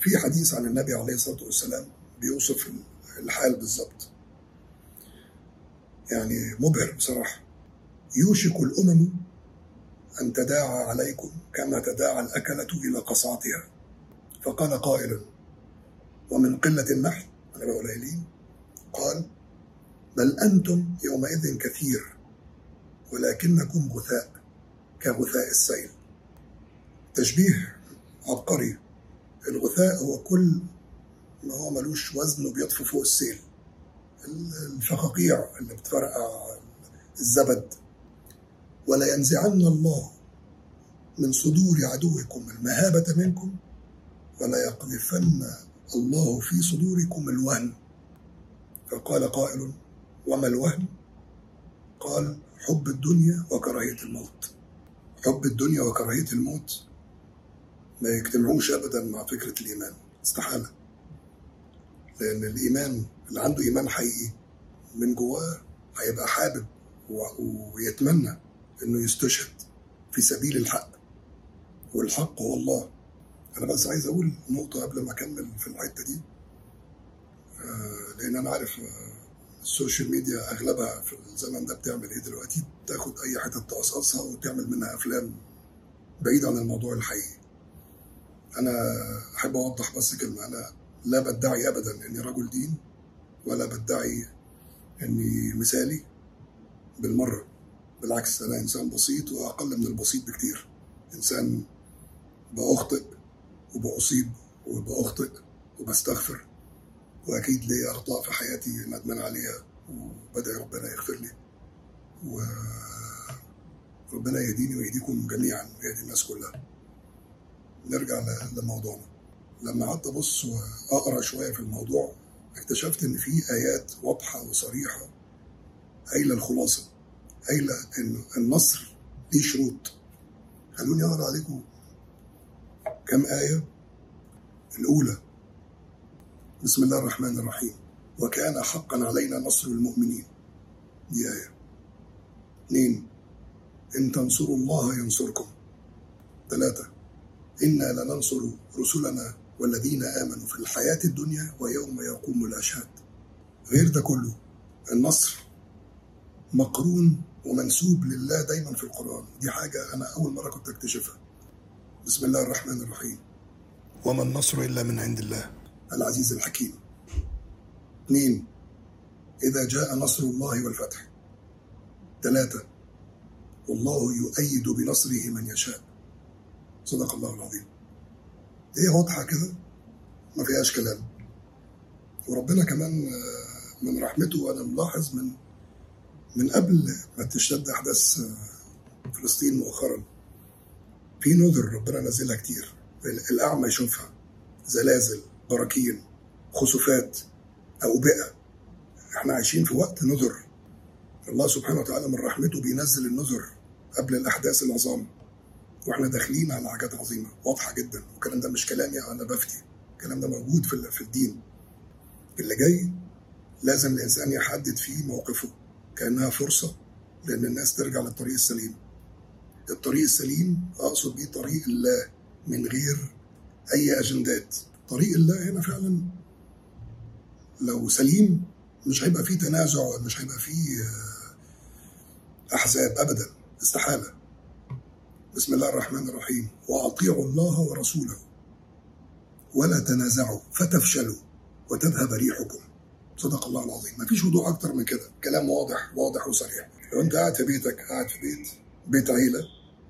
في حديث عن النبي عليه الصلاة والسلام بيوصف الحال بالظبط يعني مبهر بصراحة يوشك الأمم أن تداعى عليكم كما تداعى الأكلة إلى قصعتها فقال قائل ومن قلة النحل أنا قليلين قال بل أنتم يومئذ كثير ولكنكم غثاء كغثاء السيل تشبيه عبقري الغثاء هو كل ما هو ملوش وزن وبيطفو فوق السيل الفقاقيع اللي بتفرقع الزبد ولا ينزعن الله من صدور عدوكم المهابة منكم ولا يقذفن الله في صدوركم الوهن فقال قائل وما الوهن قال حب الدنيا وكراهية الموت حب الدنيا وكراهية الموت ما يجتمعوش أبدا مع فكرة الإيمان استحالة لأن الإيمان اللي عنده إيمان حقيقي من جواه هيبقى حابب ويتمنى إنه يستشهد في سبيل الحق والحق هو الله أنا بس عايز أقول نقطة قبل ما أكمل في الحتة دي آه، لأن أنا عارف آه، السوشيال ميديا أغلبها في الزمن ده بتعمل إيه دلوقتي بتاخد أي حتة تقصقصها وتعمل منها أفلام بعيد عن الموضوع الحقيقي أنا أحب أوضح بس كلمة أنا لا بدعي أبدا إني رجل دين ولا بدعي إني مثالي بالمرة بالعكس أنا إنسان بسيط وأقل من البسيط بكتير إنسان بأخطئ وبأصيب وبأخطئ وبستغفر وأكيد لي أخطاء في حياتي ندمان عليها وبدعي ربنا يغفر لي وربنا يهديني ويهديكم جميعا ويهدي الناس كلها نرجع لموضوعنا لما قعدت ابص واقرا شويه في الموضوع اكتشفت ان في ايات واضحه وصريحه قايله الخلاصه قايله ان النصر ليه شروط خلوني اقرا عليكم كم ايه الاولى بسم الله الرحمن الرحيم وكان حقا علينا نصر المؤمنين دي ايه اثنين ان تنصروا الله ينصركم ثلاثه إنا لننصر رسلنا والذين آمنوا في الحياة الدنيا ويوم يقوم الأشهاد غير ده كله النصر مقرون ومنسوب لله دايما في القرآن دي حاجة أنا أول مرة كنت أكتشفها بسم الله الرحمن الرحيم وما النصر إلا من عند الله العزيز الحكيم اثنين إذا جاء نصر الله والفتح ثلاثة والله يؤيد بنصره من يشاء صدق الله العظيم هي واضحة كده ما فيهاش كلام وربنا كمان آه، من رحمته وأنا ملاحظ من من قبل ما تشتد أحداث آه، فلسطين مؤخرا في نذر ربنا نزلها كتير الأعمى يشوفها زلازل براكين خسوفات أوبئة احنا عايشين في وقت نذر الله سبحانه وتعالى من رحمته بينزل النذر قبل الأحداث العظام واحنا داخلين على حاجات عظيمه واضحه جدا والكلام ده مش كلامي انا بفتي الكلام ده موجود في في الدين اللي جاي لازم الانسان يحدد فيه موقفه كانها فرصه لان الناس ترجع للطريق السليم الطريق السليم اقصد بيه طريق الله من غير اي اجندات طريق الله هنا فعلا لو سليم مش هيبقى فيه تنازع مش هيبقى فيه احزاب ابدا استحاله بسم الله الرحمن الرحيم واطيعوا الله ورسوله ولا تنازعوا فتفشلوا وتذهب ريحكم صدق الله العظيم ما فيش وضوح اكتر من كده كلام واضح واضح وصريح لو انت قاعد في بيتك قاعد في بيت بيت عيله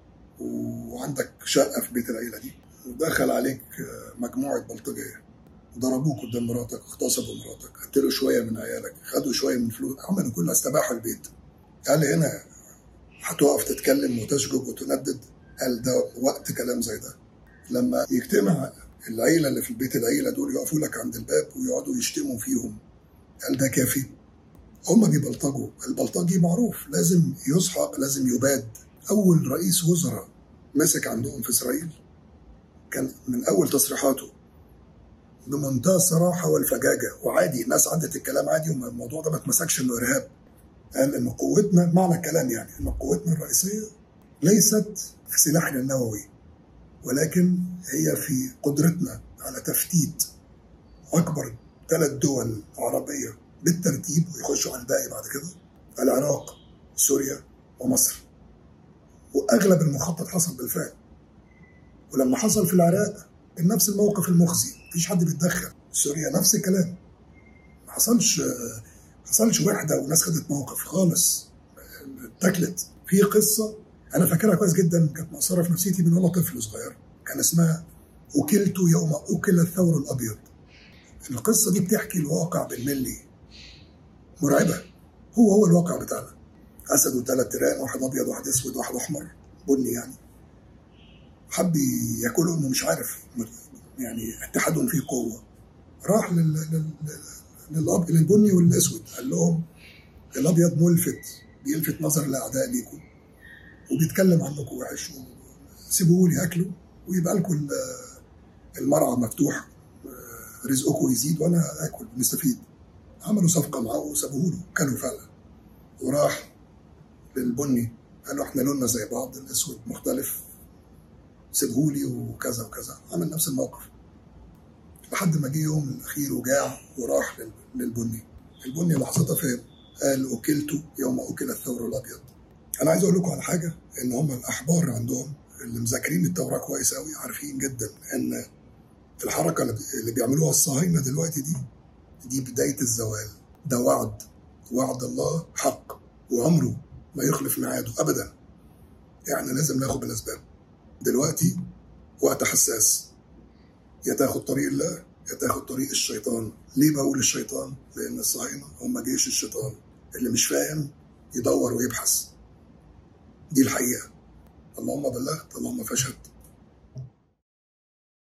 وعندك شقه في بيت العيله دي ودخل عليك مجموعه بلطجيه ضربوك قدام مراتك اغتصبوا مراتك قتلوا شويه من عيالك خدوا شويه من فلوس عملوا كل استباحوا البيت قال هنا هتقف تتكلم وتشجب وتندد قال ده وقت كلام زي ده لما يجتمع العيلة اللي في البيت العيلة دول يقفوا لك عند الباب ويقعدوا يشتموا فيهم قال ده كافي هم بيبلطجوا البلطجي معروف لازم يسحق لازم يباد أول رئيس وزراء مسك عندهم في إسرائيل كان من أول تصريحاته بمنتهى الصراحة والفجاجة وعادي الناس عدت الكلام عادي والموضوع ده ما اتمسكش انه إرهاب قال إن قوتنا معنى الكلام يعني إن قوتنا الرئيسية ليست في سلاحنا النووي ولكن هي في قدرتنا على تفتيت اكبر ثلاث دول عربيه بالترتيب ويخشوا على الباقي بعد كده العراق سوريا ومصر واغلب المخطط حصل بالفعل ولما حصل في العراق كان نفس الموقف المخزي مفيش حد بيتدخل سوريا نفس الكلام ما حصلش حصلش وحده والناس خدت موقف خالص اتاكلت في قصه انا فاكرها كويس جدا كانت مأثره في نفسيتي من وانا طفل صغير كان اسمها أكلت يوم أكل الثور الأبيض القصة دي بتحكي الواقع بالملي مرعبة هو هو الواقع بتاعنا أسد وثلاث تيران واحد أبيض واحد أسود واحد أحمر بني يعني حب ياكلهم ومش عارف يعني اتحادهم فيه قوة راح لل... لل... للأب... للبني والأسود قال لهم الأبيض ملفت بيلفت نظر الأعداء ليكم وبيتكلم عنكم وحش سيبوه لي أكله ويبقى لكم المرعى مفتوح رزقكم يزيد وانا اكل نستفيد عملوا صفقه معاه وسابوه له كانوا فعلا وراح للبني قال له احنا لوننا زي بعض الاسود مختلف سيبهولي وكذا وكذا عمل نفس الموقف لحد ما جه يوم الاخير وجاع وراح للبني البني لحظتها فهم قال اكلت يوم اكل الثور الابيض انا عايز اقول لكم على حاجه ان هم الاحبار عندهم اللي مذاكرين التوراه كويس قوي عارفين جدا ان الحركه اللي بيعملوها الصهاينه دلوقتي دي دي بدايه الزوال ده وعد وعد الله حق وعمره ما يخلف ميعاده ابدا يعني لازم ناخد بالاسباب دلوقتي وقت حساس يا تاخد طريق الله يا تاخد طريق الشيطان ليه بقول الشيطان لان الصهاينه هم جيش الشيطان اللي مش فاهم يدور ويبحث دي الحقيقه اللهم بلغت اللهم فاشهد